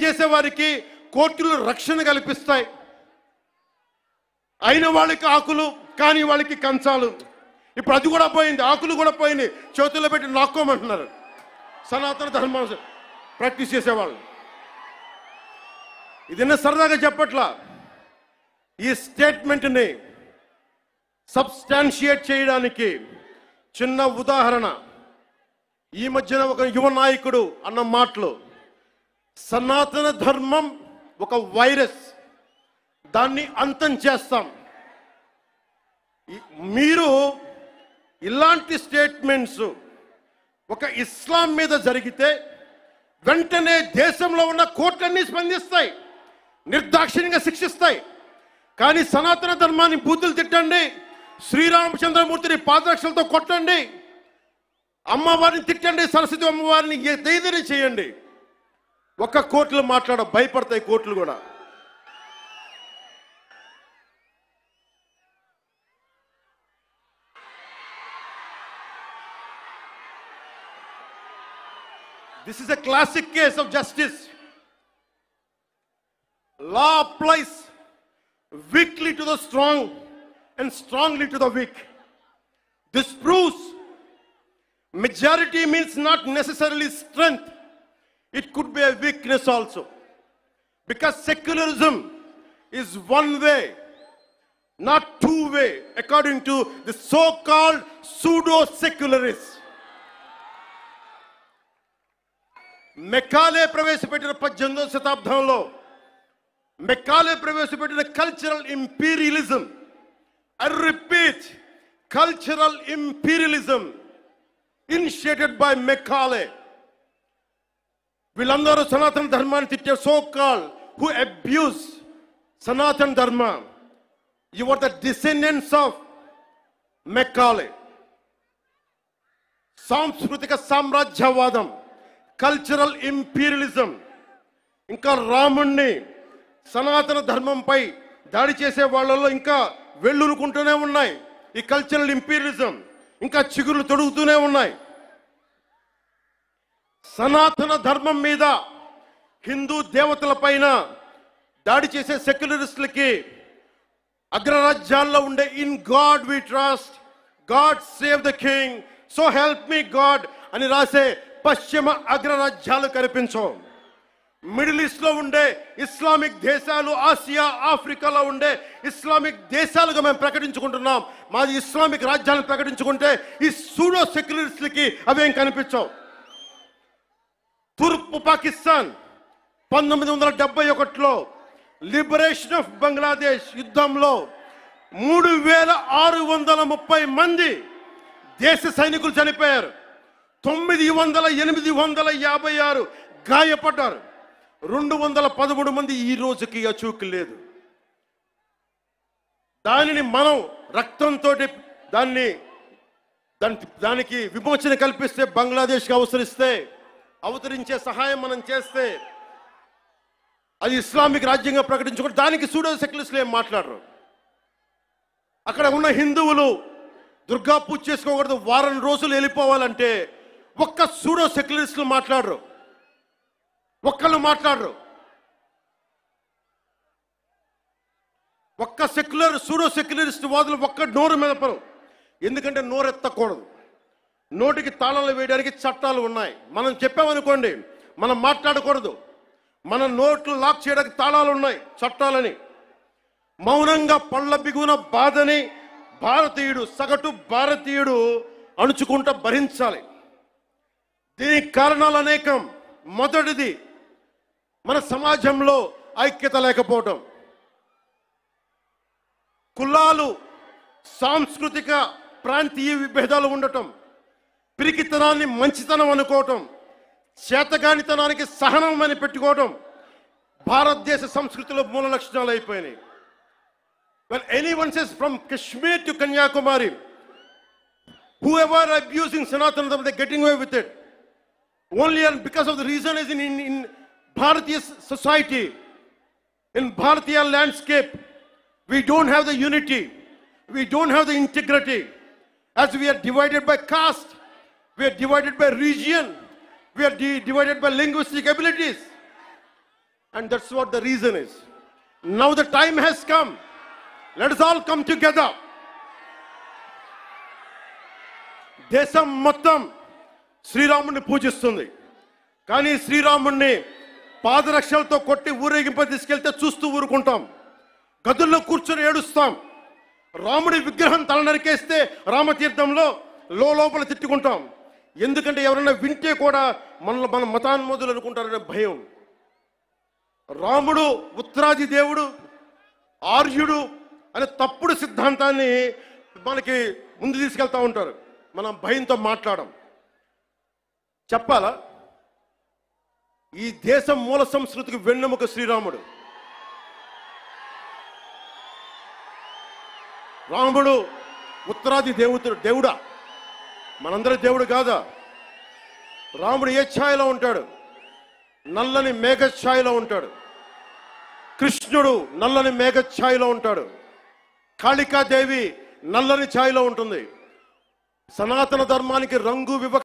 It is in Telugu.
చేసే వారికి కోర్టులు రక్షణ కల్పిస్తాయి అయిన వాళ్ళకి ఆకులు కాని వాళ్ళకి కంచాలు ఇప్పుడు అది కూడా పోయింది ఆకులు కూడా పోయింది చేతుల్లో పెట్టి నాక్కోమంటున్నారు సనాతన ధర్మం ప్రాక్టీస్ చేసేవాళ్ళు ఇది సరదాగా చెప్పట్లా ఈ స్టేట్మెంట్ని సబ్స్టాన్షియేట్ చేయడానికి చిన్న ఉదాహరణ ఈ మధ్యన ఒక యువ నాయకుడు అన్న మాటలు సనాతన ధర్మం ఒక వైరస్ దాన్ని అంతం చేస్తాం ఈ- మీరు ఇలాంటి స్టేట్మెంట్స్ ఒక ఇస్లాం మీద జరిగితే వెంటనే దేశంలో ఉన్న కోర్టులన్నీ స్పందిస్తాయి నిర్దాక్షిణ్యంగా శిక్షిస్తాయి కానీ సనాతన ధర్మాన్ని బూతులు తిట్టండి శ్రీరామచంద్రమూర్తిని పాదరక్షలతో కొట్టండి అమ్మవారిని తిట్టండి సరస్వతి అమ్మవారిని ఏదైనా చేయండి ఒక్క కోర్టులు మాట్లాడ భయపడతాయి కోర్టులు కూడా This is a classic case of justice. Law applies weakly to the strong and strongly to the weak. This proves majority means not necessarily strength, it could be a weakness also. Because secularism is one way, not two way, according to the so called pseudo secularists. మెక్కాలే ప్రవేశపెట్టిన పద్దెనిమిదవ శతాబ్దంలో మెక్కాలే ప్రవేశపెట్టిన cultural imperialism I repeat cultural imperialism initiated by Macaulay వీళ్ళందరూ సనాతన ధర్మాన్ని తిట్టే so call who abuse Sanatana Dharma you are the descendants of Macaulay సాంస్కృతిక సామ్రాజ్యవాదం కల్చరల్ ఇంపీరియలిజం ఇంకా రాముణ్ణి సనాతన ధర్మంపై దాడి చేసే వాళ్ళలో ఇంకా వెళ్ళునుకుంటూనే ఉన్నాయి ఈ కల్చరల్ ఇంపీరియలిజం ఇంకా చిగురులు తొడుగుతూనే ఉన్నాయి సనాతన ధర్మం మీద హిందూ దేవతల పైన దాడి చేసే సెక్యులరిస్టులకి అగ్రరాజ్యాల్లో ఉండే in God we trust God save the king so help me God అని రాసే పశ్చిమ అగ్రరాజ్యాలు కనిపించవు మిడిల్ ఈస్ట్ లో ఉండే ఇస్లామిక్ దేశాలు ఆసియా ఆఫ్రికాలో ఉండే ఇస్లామిక్ దేశాలుగా మేము ప్రకటించుకుంటున్నాం మాది ఇస్లామిక్ రాజ్యాలను ప్రకటించుకుంటే ఈ సూడో సెక్యులరిస్టులకి అవేం కనిపించవు తూర్పు పాకిస్తాన్ పంతొమ్మిది వందల డెబ్బై ఒకటిలో లిబరేషన్ ఆఫ్ బంగ్లాదేశ్ యుద్ధంలో మూడు వేల ఆరు వందల ముప్పై మంది దేశ సైనికులు చనిపోయారు తొమ్మిది వందల ఎనిమిది వందల యాభై ఆరు గాయపడ్డారు రెండు వందల పదమూడు మంది ఈ రోజుకి అచూకు లేదు దానిని మనం రక్తంతో దాన్ని దాని దానికి విమోచన కల్పిస్తే బంగ్లాదేశ్కి అవసరిస్తే అవతరించే సహాయం మనం చేస్తే అది ఇస్లామిక్ రాజ్యంగా ప్రకటించుకుంటే దానికి సూడో సెక్యులర్స్లు ఏం మాట్లాడరు అక్కడ ఉన్న హిందువులు దుర్గా పూజ చేసుకోకూడదు వారం రోజులు వెళ్ళిపోవాలంటే ఒక్క సూడో సెక్యులరిస్టులు మాట్లాడరు ఒక్కళ్ళు మాట్లాడరు ఒక్క సెక్యులర్ సూడో సెక్యులరిస్ట్ వాదులు ఒక్క నోరు మెదపరు ఎందుకంటే నోరెత్తకూడదు నోటికి తాళాలు వేయడానికి చట్టాలు ఉన్నాయి మనం చెప్పామనుకోండి మనం మాట్లాడకూడదు మన నోట్లు లాక్ చేయడానికి తాళాలు ఉన్నాయి చట్టాలని మౌనంగా పళ్ళ బిగున బాధని భారతీయుడు సగటు భారతీయుడు అణుచుకుంటా భరించాలి దీనికి కారణాలు అనేకం మొదటిది మన సమాజంలో ఐక్యత లేకపోవటం కులాలు సాంస్కృతిక ప్రాంతీయ విభేదాలు ఉండటం పిరికితనాన్ని మంచితనం అనుకోవటం చేతగానితనానికి సహనం అని పెట్టుకోవటం భారతదేశ సంస్కృతిలో మూల లక్షణాలు అయిపోయినాయి When anyone says from Kashmir to Kanyakumari, whoever are abusing Sanatana Dharma, they're getting away with it. Only and because of the reason is in, in, in Bharatiya society, in Bharatiya landscape, we don't have the unity, we don't have the integrity. As we are divided by caste, we are divided by region, we are di- divided by linguistic abilities. And that's what the reason is. Now the time has come. Let us all come together. దేశం మొత్తం శ్రీరాముడిని పూజిస్తుంది కానీ శ్రీరాముడిని పాదరక్షలతో కొట్టి ఊరేగింప తీసుకెళ్తే చూస్తూ ఊరుకుంటాం గదుల్లో కూర్చొని ఏడుస్తాం రాముడి విగ్రహం తల నరికేస్తే రామతీర్థంలో లోపల తిట్టుకుంటాం ఎందుకంటే ఎవరైనా వింటే కూడా మన మన మతాన్మోదులు అనుకుంటారనే భయం రాముడు ఉత్తరాది దేవుడు ఆర్యుడు అనే తప్పుడు సిద్ధాంతాన్ని మనకి ముందు తీసుకెళ్తా ఉంటారు మనం భయంతో మాట్లాడం చెప్పాలా ఈ దేశం మూల సంస్కృతికి వెన్నెముక శ్రీరాముడు రాముడు ఉత్తరాది దేవుడు దేవుడా మనందరి దేవుడు కాదా రాముడు ఏ ఛాయలో ఉంటాడు నల్లని మేఘ ఛాయలో ఉంటాడు కృష్ణుడు నల్లని మేఘ ఛాయలో ఉంటాడు కాళికాదేవి నల్లని ఛాయలో ఉంటుంది సనాతన ధర్మానికి రంగు వివక్ష